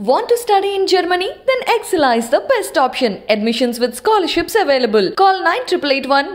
Want to study in Germany? Then Excella is the best option. Admissions with scholarships available. Call 9881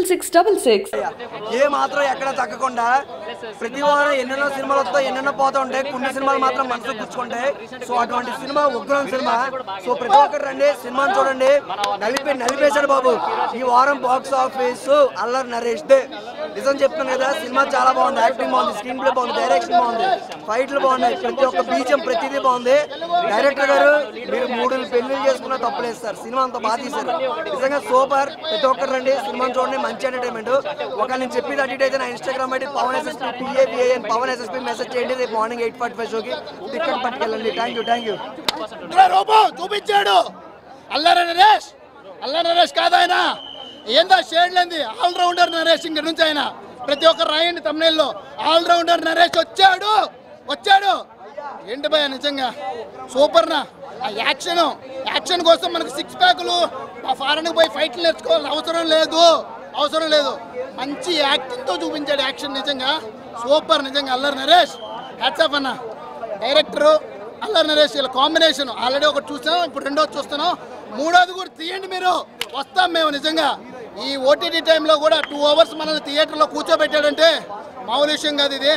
96666. ఏ మాత్రం ఎక్కడ తగ్గకుండా ప్రతి వారం ఎన్నెన్నో సినిమాలు వస్తాయి ఎన్నెన్నో పోతూ ఉంటాయి కొన్ని సినిమాలు మాత్రం మనసు గుచ్చుకుంటాయి సో అటువంటి సినిమా ఉగ్రం సినిమా సో ప్రతి ఒక్కరు రండి సినిమాని చూడండి నలిపి నలిపేశాడు బాబు ఈ వారం బాక్స్ ఆఫీస్ అల్లరి నరేష్ దే నిజం చెప్తున్నాను కదా సినిమా చాలా బాగుంది యాక్టింగ్ బాగుంది స్క్రీన్ ప్లే బాగుంది డైరెక్షన్ బాగుంది ఫైట్లు బాగున్నాయి ప్రతి ఒక్క బీజం ప్రతిదీ బాగుంది డైరెక్టర్ గారు మీరు మూడు పెళ్లి చేసుకున్న తప్పులేదు సార్ సినిమా అంత బాగా తీశారు నిజంగా సూపర్ ప్రతి ఒక్కరు రండి సినిమాని చూడండి మంచి ఎంటర్టైన్మెంట్ ఒకవేళ నేను చెప్పేది అటు ఇటు అయితే నా Instagram ID Pawan S S P P A B I N Pawan S S P message చేయండి రేపు మార్నింగ్ ఎయిట్ ఫార్టీ ఫైవ్ షోకి టికెట్ పట్టుకెళ్ళండి థ్యాంక్ యూ థ్యాంక్ యూ ఇక్కడ రూపం చూపించాడు అల్లరి నరేష్ అల్లరి నరేష్ కాదు ఆయన ఏందా షేడ్ లేంది ఆల్ రౌండర్ నరేష్ ఇంక నుంచి ఆయన ప్రతి ఒక్కరు రాయండి తమిళలో ఆల్ రౌండర్ నరేష్ వచ్చాడు వచ్చాడు ఏంటి భయ నిజంగా సూపర్ నా ఆ యాక్షన్ యాక్షన్ కోసం మనకు సిక్స్ ప్యాకులు ఆ ఫారెన్కి పోయి ఫైట్లు నేర్చుకోవాల్సిన అవసరం లేదు అవసరం లేదు మంచి యాక్టింగ్ తో చూపించాడు యాక్షన్ నిజంగా సూపర్ నిజంగా అల్లరి నరేష్ హ్యాట్స్ ఆఫ్ అన్న డైరెక్టరు అల్లరి నరేష్ వీళ్ళ కాంబినేషన్ ఆల్రెడీ ఒకటి చూసాం ఇప్పుడు రెండోది చూస్తున్నాం మూడోది కూడా తీయండి మీరు వస్తాం మేము నిజంగా ఈ ఓటీటీ టైంలో కూడా టూ అవర్స్ మనల్ని థియేటర్లో కూర్చోబెట్టాడంటే మామూలు విషయం కాదు ఇది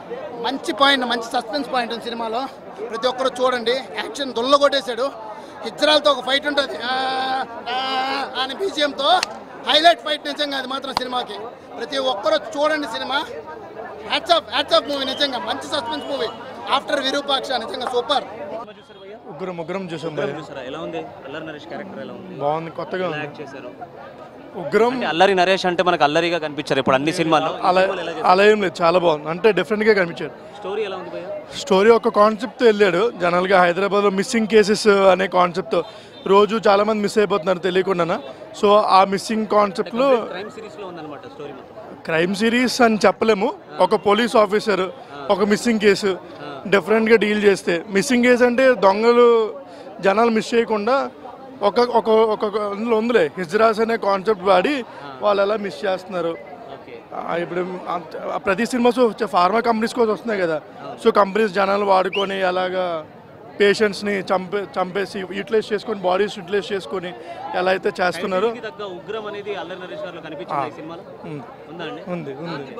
మంచి పాయింట్ మంచి సస్పెన్స్ పాయింట్ ఉంది సినిమాలో ప్రతి ఒక్కరు చూడండి యాక్షన్ దొల్ల కొట్టేశాడు హిజ్రాలతో ఒక ఫైట్ ఉంటుంది ఆ, ఆ అని బీజిఎంతో హైలైట్ ఫైట్ నిజంగా అది మాత్రం సినిమాకి ప్రతి ఒక్కరు చూడండి సినిమా hats off hats off movie నిజంగా మంచి సస్పెన్స్ మూవీ ఆఫ్టర్ విరూపాక్ష నిజంగా సూపర్ ముగ్గురు ముగ్గురం చూసాం భయ్య. చూసారా ఎలా ఉంది అల్లరి నరేష్ క్యారెక్టర్ ఎలా ఉంది బాగుంది కొత్తగా ఎలా ఉంది యాక్ట్ చేశారు ఉగ్రం అంటే అల్లరి నరేష్ అంటే మనకు అల్లరిగా కనిపించారు ఇప్పుడు అన్ని సినిమాల్లో అలా అలా ఏం లేదు చాలా బాగుంది అంటే డిఫరెంట్గా కనిపించాడు స్టోరీ ఎలా ఉంది భయ్య స్టోరీ ఒక కాన్సెప్ట్తో వెళ్ళాడు జనరల్గా హైదరాబాద్లో మిస్సింగ్ కేసెస్ అనే కాన్సెప్ట్తో రోజు చాలా మంది మిస్ అయిపోతున్నారు తెలియకుండా సో ఆ మిస్సింగ్ కాన్సెప్ట్లో క్రైమ్ సిరీస్ లో ఉందన్నమాట స్టోరీ మొత్తం క్రైమ్ సిరీస్ అని చెప్పలేము ఒక పోలీస్ ఆఫీసర్ ఒక మిస్సింగ్ కేసు డిఫరెంట్గా డీల్ చేస్తే మిస్సింగ్ కేసు అంటే దొంగలు జనాలు మిస్ చేయకుండా ఒక ఒక ఒక అందులో ఉందిలే హిజ్రాస్ అనే కాన్సెప్ట్ వాడి వాళ్ళు ఎలా మిస్ చేస్తున్నారు ఓకే ఆ, ఇప్పుడు అంత- ఆ ప్రతి సినిమాస్ ఫార్మా కంపెనీస్ కోసం వస్తున్నాయి కదా సో కంపెనీస్ జనాలు వాడుకొని అలాగా పేషెంట్స్ని చంపే చంపేసి యూటిలైజ్ చేసుకొని బాడీస్ యూటిలైజ్ చేసుకొని ఎలా అయితే చేస్తున్నారో తగ్గ ఉగ్రం అనేది అల్లరి నరేష్ గారిలో కనిపించింది ఈ సినిమాలో ఉంది. ఉందా అండి ఉంది ఉంది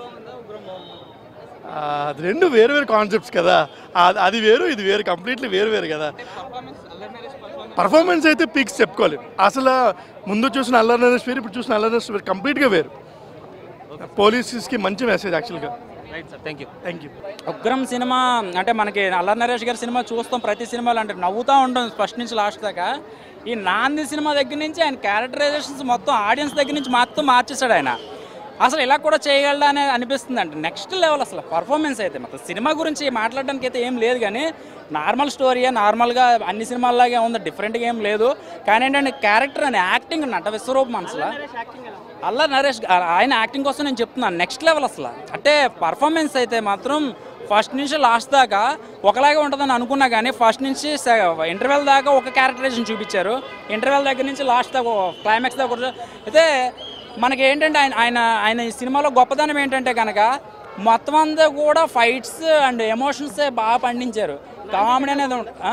ఆ, అది రెండు వేరు వేరు కాన్సెప్ట్స్ కదా ఆ- అది వేరు ఇది వేరు కంప్లీట్లీ వేరు వేరు కదా పర్ఫార్మెన్స్ అయితే పీక్స్ చెప్పుకోవాలి అసలు ముందు చూసిన అల్లరి నరేష్ వేరు ఇప్పుడు చూసిన అల్లరి నరేష్ వేరు కంప్లీట్గా వేరు పోలీసెస్కి మంచి మెసేజ్ యాక్చువల్గా right sir thank you thank you Ugram సినిమా అంటే మనకి అల్లరి నరేష్ గారి సినిమా చూస్తాం ప్రతి సినిమాలో అంటే నవ్వుతూ ఉంటాం ఫస్ట్ నుంచి లాస్ట్ దాకా ఈ నాంది సినిమా దగ్గర నుంచి ఆయన క్యారెక్టరైజేషన్స్ మొత్తం ఆడియన్స్ దగ్గర నుంచి మొత్తం మార్చేశాడు ఆయన అసలు ఇలా కూడా చేయగలడా అని అనిపిస్తుంది అంటే నెక్స్ట్ లెవెల్ అసలు పర్ఫార్మెన్స్ అయితే మొత్తం సినిమా గురించి మాట్లాడడానికి అయితే ఏం లేదు కానీ నార్మల్ స్టోరీయే నార్మల్గా అన్ని సినిమాల్లాగే ఉంది డిఫరెంట్గా ఏం లేదు కానీ ఏంటంటే క్యారెక్టర్ అని యాక్టింగ్ నట విశ్వరూపం మనసులో అల్లా నరేష్ గా- ఆయన యాక్టింగ్ కోసం నేను చెప్తున్నాను నెక్స్ట్ లెవెల్ అసలు అంటే పర్ఫార్మెన్స్ అయితే మాత్రం ఫస్ట్ నుంచి లాస్ట్ దాకా ఒకలాగే ఉంటుందని అనుకున్నా కానీ ఫస్ట్ నుంచి ఇంటర్వెల్ దాకా ఒక క్యారెక్టరైజేషన్ చూపించారు ఇంటర్వెల్ దగ్గర నుంచి లాస్ట్ దాకా క్లైమాక్స్ దాకా కూడా- అయితే మనకి ఏంటంటే ఆయన ఆయన ఆయన ఈ సినిమాలో గొప్పదనం ఏంటంటే కనుక మొత్తం అంతా కూడా ఫైట్స్ అండ్ ఎమోషన్స్ బాగా పండించారు కామెడీ అనేది ఉండ- ఆ?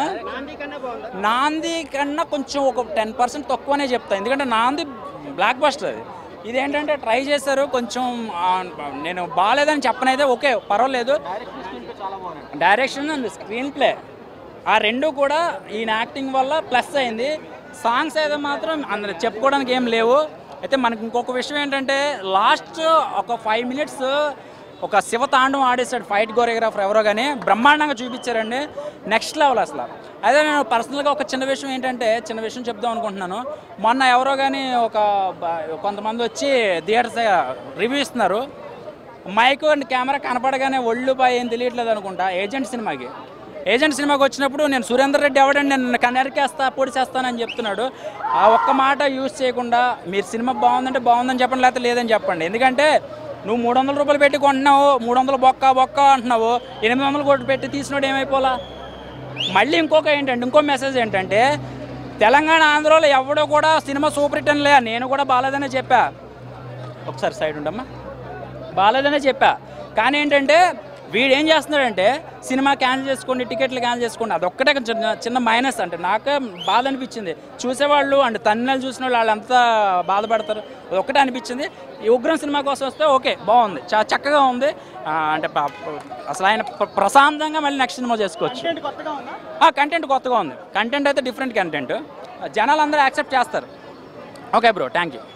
నాంది కన్నా కొంచెం ఒక టెన్ పర్సెంట్ తక్కువనే చెప్తా ఎందుకంటే నాంది బ్లాక్ బస్టర్ అది ఇదేంటంటే ట్రై చేశారు కొంచెం ఆ, నేను బాగాలేదని చెప్పనైతే ఓకే పర్వాలేదు డైరెక్షన్ అండ్ స్క్రీన్ ప్లే ఆ రెండు కూడా ఈయన యాక్టింగ్ వల్ల ప్లస్ అయింది సాంగ్స్ అయితే మాత్రం అందరు చెప్పుకోవడానికి ఏం లేవు అయితే మనకి ఇంకొక విషయం ఏంటంటే లాస్ట్ ఒక ఫైవ్ మినిట్స్ ఒక శివ తాండం ఆడేశాడు ఫైట్ కోరియోగ్రాఫర్ ఎవరో కానీ బ్రహ్మాండంగా చూపించారండి నెక్స్ట్ లెవెల్ అసలు అదే నేను పర్సనల్గా ఒక చిన్న విషయం ఏంటంటే చిన్న విషయం చెప్దాం అనుకుంటున్నాను మొన్న ఎవరో కానీ ఒక బ- కొంతమంది వచ్చి థియేటర్స్ రివ్యూ ఇస్తున్నారు మైక్ అండ్ కెమెరా కనపడగానే ఒళ్ళు బాయ్ ఏం తెలియట్లేదు అనుకుంటా ఏజెంట్ సినిమాకి ఏజెంట్ సినిమాకి వచ్చినప్పుడు నేను సురేందర్ రెడ్డి ఎవడండి నేను కన్నెరికేస్తా పొడి చేస్తానని చెప్తున్నాడు ఆ ఒక్క మాట యూజ్ చేయకుండా మీరు సినిమా బాగుందంటే బాగుందని చెప్పండి లేకపోతే లేదని చెప్పండి ఎందుకంటే నువ్వు మూడు వందల రూపాయలు పెట్టి కొంటున్నావు మూడు వందలు బొక్క బొక్క అంటున్నావు ఎనిమిది వందలు కొట్టి పెట్టి తీసినోడు ఏమైపోలా మళ్ళీ ఇంకొక ఏంటంటే ఇంకో మెసేజ్ ఏంటంటే తెలంగాణ ఆంధ్రలో ఎవడో కూడా సినిమా సూపర్ హిట్ లే నేను కూడా బాగాలేదనే చెప్పా ఒకసారి సైడ్ ఉండమ్మా బాగాలేదనే చెప్పా కానీ ఏంటంటే వీడు ఏం చేస్తున్నాడంటే సినిమా క్యాన్సిల్ చేసుకోండి టికెట్లు క్యాన్సిల్ చేసుకోండి అదొక్కటే చిన్న చిన్న మైనస్ అంటే నాకు బాధ అనిపించింది చూసేవాళ్ళు అంటే తన్నలు చూసిన వాళ్ళు వాళ్ళంతా బాధపడతారు అది ఒక్కటే అనిపించింది ఈ ఉగ్రం సినిమా కోసం వస్తే ఓకే బాగుంది చాలా చక్కగా ఉంది ఆ, అంటే ప- ప- అసలు ఆయన ప్ర- ప్రశాంతంగా మళ్ళీ నెక్స్ట్ సినిమా చేసుకోవచ్చు కంటెంట్ కొత్తగా ఉంది కంటెంట్ అయితే డిఫరెంట్ కంటెంట్ జనాలు అందరూ యాక్సెప్ట్ చేస్తారు ఓకే బ్రో థ్యాంక్ యూ